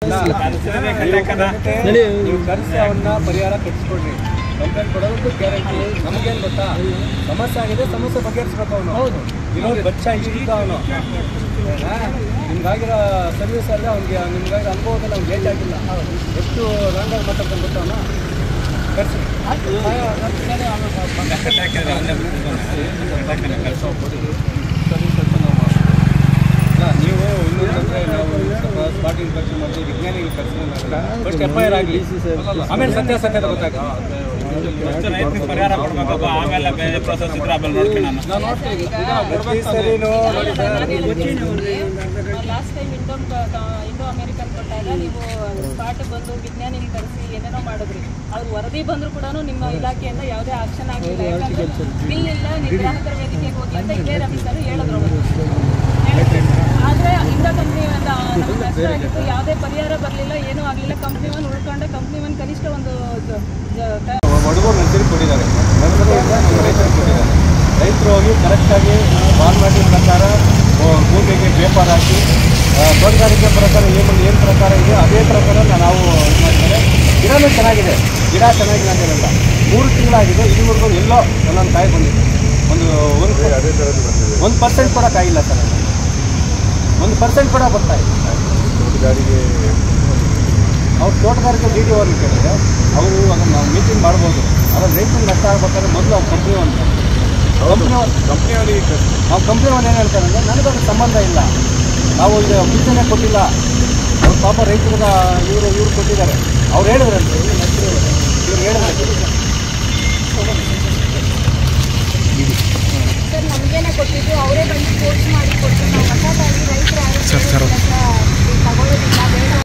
ನೀವು ಕರೆಸಿ ಅವನ್ನ ಪರಿಹಾರ ಕಟ್ಟಿಸ್ಕೊಡ್ರಿ ಕಂಪ್ಲೇಂಟ್ ಕೊಡೋದಕ್ಕೂ ಗ್ಯಾರಂಟಿ ನಮಗೇನು ಗೊತ್ತಾ ಸಮಸ್ಯೆ ಆಗಿದೆ ಸಮಸ್ಯೆ ಬಗೆಹರಿಸ್ಬೇಕು ಅವನು ಹೌದು ಇನ್ನೊಂದು ಬಚ್ಚ ಇದ್ದಿದ್ದ ಅವನು ನಿಮ್ಗಾಗಿರೋ ಸರ್ವಿಸ್ ಅಲ್ಲೇ ಅವ್ನಿಗೆ ನಿಮ್ಗಾಗಿರೋ ಅನುಭವದಲ್ಲಿ ಅವ್ನಿಗೆ ಲೇಟ್ ಆಗಿಲ್ಲ ಎಷ್ಟು ರಾಂಗಾಗಿ ಮಾತಾಡ್ತಾನೆ ಗೊತ್ತಾ ಅವನು ಕರೆಸಿ ಅಲ್ಲ ನೀವು ಇನ್ನೊಂದಂದ್ರೆ ನಾವು ಸ್ವಲ್ಪ ಸ್ಪಾಟ್ ಇನ್ಸ್ಪೆಕ್ಷನ್ ಮಾಡಿ ವಿಜ್ಞಾನಿಗೆ ಕರೆಸಿದ್ರೆ ಫಸ್ಟ್ ಎಫ್ ಐ ಆರ್ ಆಗಲಿ ಆಮೇಲೆ ಸತ್ಯಾಸತ್ಯತೆ ಗೊತ್ತಾಗುತ್ತೆ ಪರಿಹಾರ ಕೊಡ್ಬೇಕಪ್ಪ ಆಮೇಲೆ ಬೇರೆ ಪ್ರೊಸೆಸ್ ಇದ್ರೆ ಆಮೇಲೆ ನೋಡ್ತೀನಿ ನಾನು ಪ್ರತಿ ಸರಿನೂ ನೋಡಿ sir last time Indo Indo American ಕೊಟ್ಟಾಗ ನೀವು ಸ್ಪಾಟ್ ಬಂದು ವಿಜ್ಞಾನಿಗಳು ಕರೆಸಿ ಏನೇನೋ ಮಾಡಿದ್ರಿ ಅವ್ರ ವರದಿ ಬಂದ್ರು ಕೂಡ ನಿಮ್ಮ ಇಲಾಖೆಯಿಂದ ಯಾವುದೇ ಆಕ್ಷನ್ ಆಗಿಲ್ಲ ಯಾಕಂದ್ರೆ ಬಿಲ್ ಇಲ್ಲ ನೀವು ಗ್ರಾಹಕರ ವೇದಿಕೆಗೆ ಹೋಗಿ ಅಂತ ಇದೇ ರವಿ ಸರ್ ಹೇಳಿದ್ರು ಅವರು. ಹೇಳಿದ್ರು. ಆದ್ರೆ ಇಂಡೋ ಕಂಪ್ನಿ ನಮ್ಗೆ ನಷ್ಟ ಆಗಿತ್ತು ಯಾವುದೇ ಪರಿಹಾರ ಬರಲಿಲ್ಲ ಏನೂ ಆಗಲಿಲ್ಲ ಕಂಪ್ನಿ ಒನ್ ಉಳ್ಕೊಂಡ ಕಂಪ್ನಿ ಒನ್ ಕನಿಷ್ಠ ಒಂದು ಜ- ಜ- ಹುಡುಗರು ನರ್ಸರಿ ಕೊಟ್ಟಿದ್ದಾರೆ ನರ್ಸರಿಯಿಂದ ನಮ್ಮ ರೈತರು ಕೊಟ್ಟಿದ್ದಾರೆ ರೈತರು ಹೋಗಿ ಕರೆಕ್ಟಾಗಿ ಫಾರ್ಮಾಲಿಟಿ ಪ್ರಕಾರ ಆ, ಭೂಮಿಗೆ ಪೇಪರ್ ಹಾಕಿ ಆ, ತೋಟಗಾರಿಕೆ ಪ್ರಕಾರ ಏನು ಏನು ಪ್ರಕಾರ ಇದೆ ಅದೇ ಪ್ರಕಾರ ನಾವು ಇದು ಮಾಡ್ತಾರೆ ಗಿಡನೂ ಚೆನ್ನಾಗಿದೆ ಗಿಡ ಚೆನ್ನಾಗಿದೆ ಅಂತೇನಲ್ಲ ಮೂರು ತಿಂಗಳಾಗಿದೆ ಇದುವರೆಗೂ ಎಲ್ಲೋ ಒಂದೊಂದು ಕಾಯಿ ಬಂದಿದೆ ಒಂದು ಒಂದು ಒಂದು ಪರ್ಸೆಂಟ್ ಕೂಡ ಕಾಯಿಲ್ಲ ಸರ್ ಒಂದು ಪರ್ಸೆಂಟ್ ಕೂಡ ಬರ್ತಾ ಇಲ್ಲ ಅವ್ರು ತೋಟಗಾರಿಕೆ ಡಿ ಡಿ ಅವ್ರನ್ನ ಕೇಳಿದ್ರೆ ಅವರು ಅದನ್ನು ನಾವು ಮೀಟಿಂಗ್ ಮಾಡ್ಬೋದು ಅದ್ರ ರೈತರಿಗೆ ನಷ್ಟ ಆಗ್ಬೇಕಾದ್ರೆ ಮೊದಲು ಅವ್ರ ಕಂಪ್ನಿ ಒಂದು ಕಂಪ್ನಿ ಕಂಪ್ನಿಯವರಿಗೆ ನಾವು ಕಂಪ್ನಿ ಅವ್ರು ಏನು ಹೇಳ್ತಾರೆ ಅಂದರೆ ನನಗದು ಸಂಬಂಧ ಇಲ್ಲ ನಾವು ಈಗ ಬೀಜನೇ ಕೊಟ್ಟಿಲ್ಲ ಅವ್ರು ಪಾಪ ರೈತರಿಗೆ ಇವರು ಇವ್ರು ಕೊಟ್ಟಿದ್ದಾರೆ ಅವ್ರು ಹೇಳಿದ್ರಂತೆ ಇವ್ರು ಹೇಳಿದ್ರೆ ಸರ್ ನಮಗೇನೆ ಕೊಟ್ಟಿದ್ದು ಅವರೇ ಬಂದು ಕೋರ್ಸ್ ಮಾಡಿ ಕೊಟ್ಟು ನಾವು ಹೊಸದಾಗಿ ರೈತರು ಯಾರು ತಗೊಳ್ಳೋದಿಲ್ಲ ಬೇಡ